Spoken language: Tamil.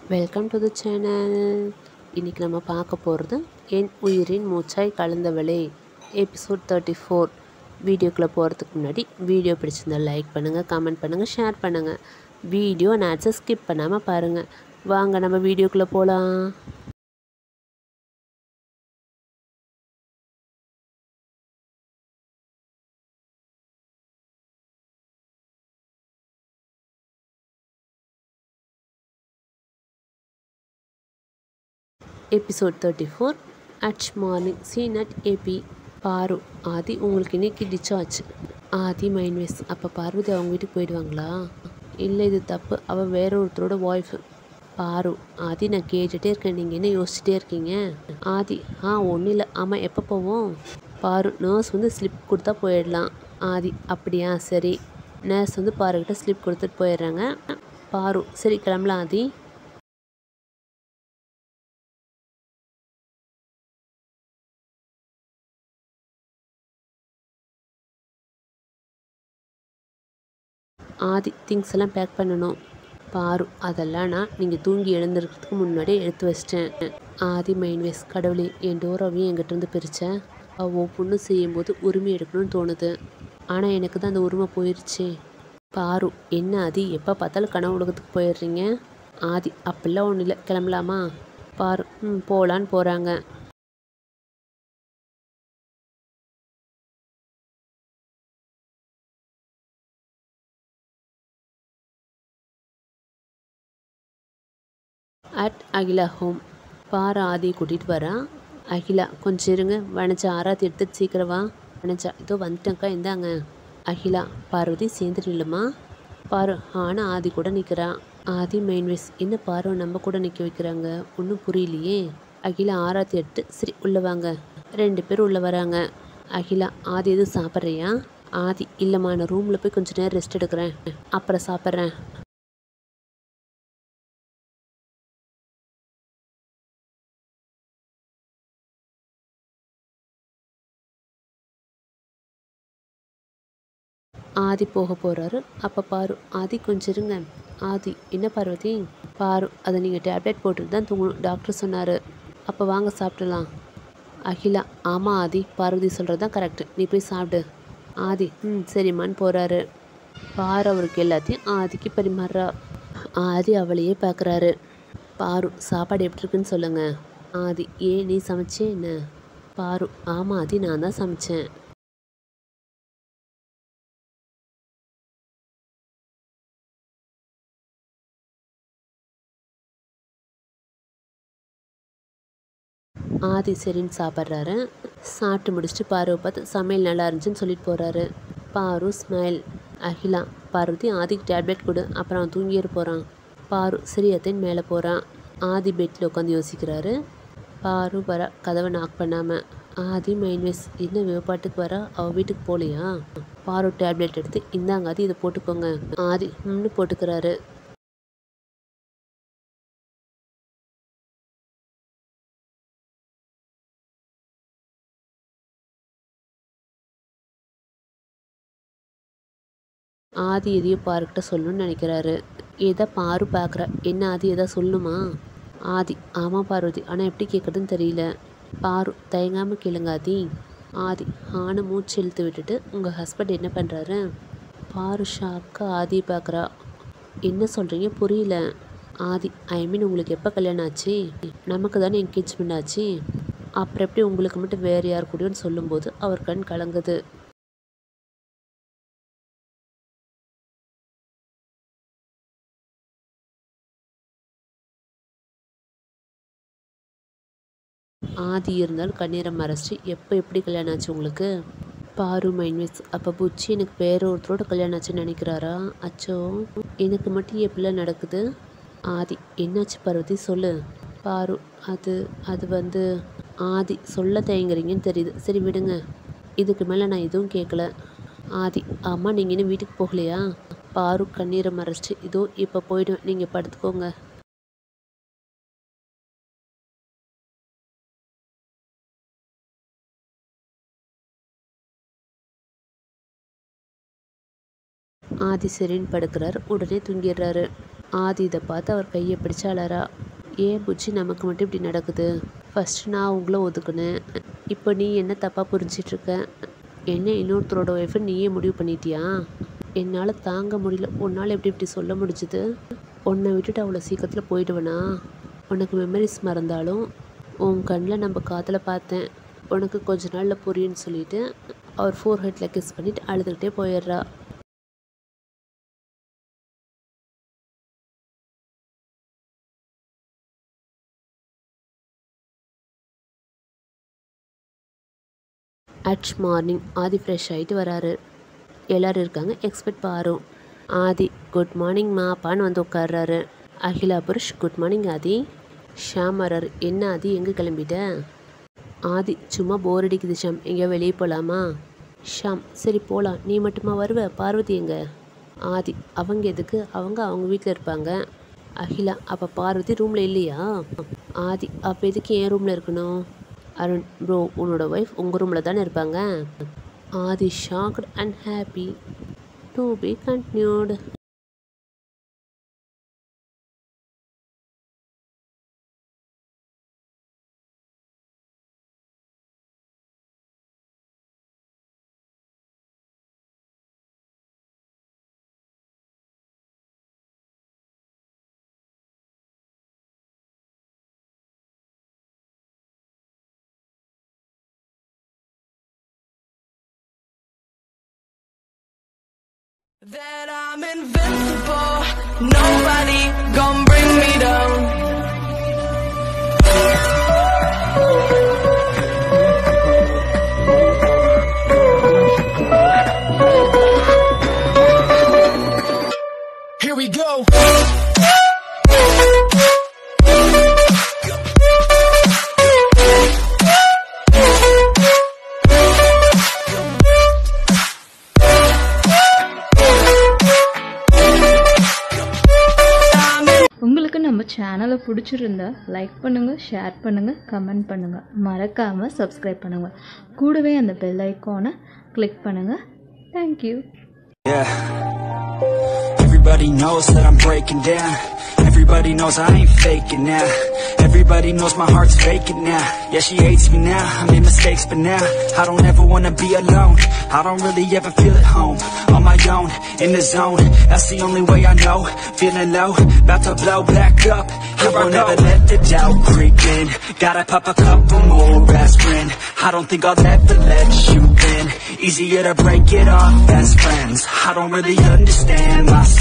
வெல்கம் டு த சேனல் இன்றைக்கி நம்ம பார்க்க போகிறது என் உயிரின் மூச்சாய் கலந்தவளே எபிசோட் தேர்ட்டி ஃபோர் வீடியோக்குள்ளே போகிறதுக்கு முன்னாடி வீடியோ பிடிச்சிருந்தா லைக் பண்ணுங்கள் கமெண்ட் பண்ணுங்கள் ஷேர் பண்ணுங்கள் வீடியோ நேட்ஸை ஸ்கிப் பண்ணாமல் பாருங்கள் வாங்க நம்ம வீடியோக்குள்ளே போகலாம் episode thirty four at morning scene at ஏபி பாரு ஆதி உங்களுக்கு இன்னைக்கு டிச்சார்ஜ் ஆதி மைன்வேஸ் அப்போ பார்வதி அவங்க வீட்டுக்கு போயிடுவாங்களா இல்லை இது தப்பு அவள் வேற ஒருத்தரோட ஒய்ஃபு பாரு ஆதி நான் கேட்டுகிட்டே இருக்கேன் நீங்கள் என்ன யோசிச்சுட்டே இருக்கீங்க ஆதி ஆ ஒன்றும் இல்லை ஆமாம் எப்போ போவோம் பாரு நர்ஸ் வந்து ஸ்லிப் கொடுத்தா போயிடலாம் ஆதி அப்படியா சரி நர்ஸ் வந்து பாருக்கிட்ட ஸ்லிப் கொடுத்துட்டு போயிடுறாங்க பாரு சரி கிளம்பலாம் ஆதி ஆதி திங்ஸ் எல்லாம் பேக் பண்ணணும் பாரு அதெல்லாம் நான் நீங்கள் தூங்கி எழுந்திருக்கிறதுக்கு முன்னாடியே எடுத்து வச்சிட்டேன் ஆதி மைன்வேஸ் கடவுளே என் டோராவையும் என்கிட்ட இருந்து பிரித்தேன் அவள் ஒவ்வொன்றும் செய்யும்போது உரிமை எடுக்கணும்னு தோணுது ஆனால் எனக்கு தான் அந்த உரிமை போயிடுச்சே பாரு என்ன ஆதி எப்போ பார்த்தாலும் கனவு உலகத்துக்கு போயிடுறீங்க ஆதி அப்படிலாம் ஒன்றும் இல்லை கிளம்பலாமா பாரு ம் போகலான்னு போகிறாங்க அட் அகிலா ஹோம் பாரு ஆதி கூட்டிகிட்டு வரான் அகிலா கொஞ்சம் இருங்க வனஜா ஆராத்தி எடுத்துட்டு சீக்கிரம் வா வனஜா இதோ வந்துட்டேங்க்கா இந்தாங்க அகிலா பார்வதி சேர்ந்து நில்லுமா பாரு ஆனால் ஆதி கூட நிற்கிறான் ஆதி மெயின்வேஸ் என்ன பாரு நம்ம கூட நிற்க வைக்கிறாங்க ஒன்றும் புரியலையே அகிலா ஆராத்தி எடுத்து சரி உள்ளே வாங்க ரெண்டு பேரும் உள்ளே வராங்க அகிலா ஆதி எதுவும் சாப்பிட்றியா ஆதி இல்லைம்மா நான் ரூமில் போய் கொஞ்சம் நேரம் ரெஸ்ட் எடுக்கிறேன் அப்புறம் சாப்பிட்றேன் ஆதி போக போகிறாரு அப்போ பாரு ஆதி கொஞ்சம் இருங்க ஆதி என்ன பார்வதி பாரு அதை நீங்கள் டேப்லெட் போட்டுட்டு தான் தூங்கணும் டாக்டர் சொன்னார் அப்போ வாங்க சாப்பிடலாம் அகிலா ஆமாம் ஆதி பார்வதி சொல்கிறது தான் கரெக்டு நீ போய் சாப்பிடு ஆதி ம் சரிம்மான்னு போகிறாரு பாரு அவருக்கு எல்லாத்தையும் ஆதிக்கு பரிமாறுறா ஆதி அவளையே பார்க்குறாரு பாரு சாப்பாடு எப்படி இருக்குன்னு சொல்லுங்க ஆதி ஏன் நீ சமைச்சே என்ன பாரு ஆமாம் ஆதி நான் தான் சமைச்சேன் ஆதி சரின்னு சாப்பிட்றாரு சாப்பிட்டு முடிச்சுட்டு பாருவை பார்த்து சமையல் நல்லா இருந்துச்சுன்னு சொல்லிட்டு போகிறாரு பாரு ஸ்மைல் அகிலா பார்வதி ஆதிக்கு டேப்லெட் கொடு அப்புறம் அவன் தூங்கிட்டு போகிறான் பாரு சரியத்தின் மேலே போகிறான் ஆதி பெட்டில் உட்காந்து யோசிக்கிறாரு பாரு வர கதவை நாக் பண்ணாமல் ஆதி மைன்வேஸ் என்ன விவப்பாட்டுக்கு வர அவள் வீட்டுக்கு போகலையா பாரு டேப்லெட் எடுத்து இந்தாங்க ஆதி இதை போட்டுக்கோங்க ஆதி ம்னு போட்டுக்கிறாரு ஆதி எதையும் பாருக்கிட்ட சொல்லணும்னு நினைக்கிறாரு எதை பாரு பார்க்குற என்ன ஆதி எதா சொல்லணுமா ஆதி ஆமாம் பார்வதி ஆனால் எப்படி கேட்குறதுன்னு தெரியல பாரு தயங்காமல் கேளுங்க ஆதி ஆதி ஆன மூச்சு இழுத்து விட்டுட்டு உங்கள் ஹஸ்பண்ட் என்ன பண்ணுறாரு பாரு ஷாக்காக ஆதி பார்க்குறா என்ன சொல்கிறீங்க புரியல ஆதி ஐ மீன் உங்களுக்கு எப்போ கல்யாணம் ஆச்சு நமக்கு தானே என்கேஜ்மெண்ட் ஆச்சு அப்புறம் எப்படி உங்களுக்கு மட்டும் வேறு யார் கூடயோன்னு சொல்லும்போது அவர் கண் கலங்குது ஆதி இருந்தாலும் கண்ணீரை மறைச்சிட்டு எப்போ எப்படி கல்யாணம் ஆச்சு உங்களுக்கு பாரு மைன்வேஸ் அப்போ புச்சி எனக்கு வேற ஒருத்தரோட கல்யாணம் ஆச்சுன்னு நினைக்கிறாரா அச்சோ எனக்கு மட்டும் எப்படிலாம் நடக்குது ஆதி என்னாச்சு பார்வதி சொல்லு பாரு அது அது வந்து ஆதி சொல்ல தயங்குறீங்கன்னு தெரியுது சரி விடுங்க இதுக்கு மேலே நான் எதுவும் கேட்கல ஆதி ஆமாம் நீங்கள் இன்னும் வீட்டுக்கு போகலையா பாரு கண்ணீரை மறைச்சிட்டு இதோ இப்போ போய்டும் நீங்கள் படுத்துக்கோங்க ஆதி சரின்னு படுக்கிறார் உடனே தூங்கிடுறாரு ஆதி இதை பார்த்து அவர் கையை பிடிச்சு அழறா ஏன் புச்சி நமக்கு மட்டும் இப்படி நடக்குது ஃபர்ஸ்ட் நான் உங்களை ஒதுக்குனேன் இப்போ நீ என்ன தப்பாக புரிஞ்சிட்ருக்க என்ன இன்னொருத்தரோட ஒய்ஃபை நீயே முடிவு பண்ணிட்டியா என்னால் தாங்க முடியல உன்னால் எப்படி இப்படி சொல்ல முடிஞ்சுது உன்னை விட்டுட்டு அவ்வளோ சீக்கிரத்தில் போயிடுவேனா உனக்கு மெமரிஸ் மறந்தாலும் உன் கண்ணில் நம்ம காதில் பார்த்தேன் உனக்கு கொஞ்ச நாளில் புரியும்னு சொல்லிட்டு அவர் ஃபோர் ஹெட்டில் கிஸ் பண்ணிட்டு அழுதுகிட்டே போயிடுறா அட் மார்னிங் ஆதி ஃப்ரெஷ் ஆகிட்டு வராரு எல்லோரும் இருக்காங்க எக்ஸ்பெக்ட் பாரும் ஆதி குட் மார்னிங் மாப்பான்னு வந்து உட்கார்றாரு அகிலா புருஷ் குட் மார்னிங் ஆதி ஷாம் வராரு என்ன ஆதி எங்கே கிளம்பிட்ட ஆதி சும்மா போர் அடிக்குது ஷாம் எங்கேயோ வெளியே போகலாமா ஷாம் சரி போகலாம் நீ மட்டுமா வருவ பார்வதி எங்க ஆதி அவங்க எதுக்கு அவங்க அவங்க வீட்டில் இருப்பாங்க அகிலா அப்போ பார்வதி ரூமில் இல்லையா ஆதி அப்போ எதுக்கு என் ரூமில் இருக்கணும் அருண் ப்ரோ உன்னோட ஒய்ஃப் உங்கள் ரூமில் தானே இருப்பாங்க Aadhi shocked and happy to be continued That I'm invincible, nobody gon' bring me down. Here we go. I'm in உங்களுக்கு நம்ம சேனலை பிடிச்சிருந்தா லைக் பண்ணுங்கள் ஷேர் பண்ணுங்கள் கமெண்ட் பண்ணுங்கள் மறக்காமல் சப்ஸ்கிரைப் பண்ணுங்கள் கூடவே அந்த பெல் ஐக்கானை கிளிக் பண்ணுங்கள் thank you Yeah. Everybody knows that I'm breaking down. Everybody knows I ain't faking now. Everybody knows my heart's faking now. Yeah, she hates me now. I made mistakes, but now I don't ever wanna be alone. I don't really ever feel at home. On my own, in the zone. That's the only way I know. Feeling low, about to blow back up. I won't ever let the doubt creep in. Gotta pop a couple more aspirin. I don't think I'll ever let you in. Easier to break it off best friends. I don't really understand myself.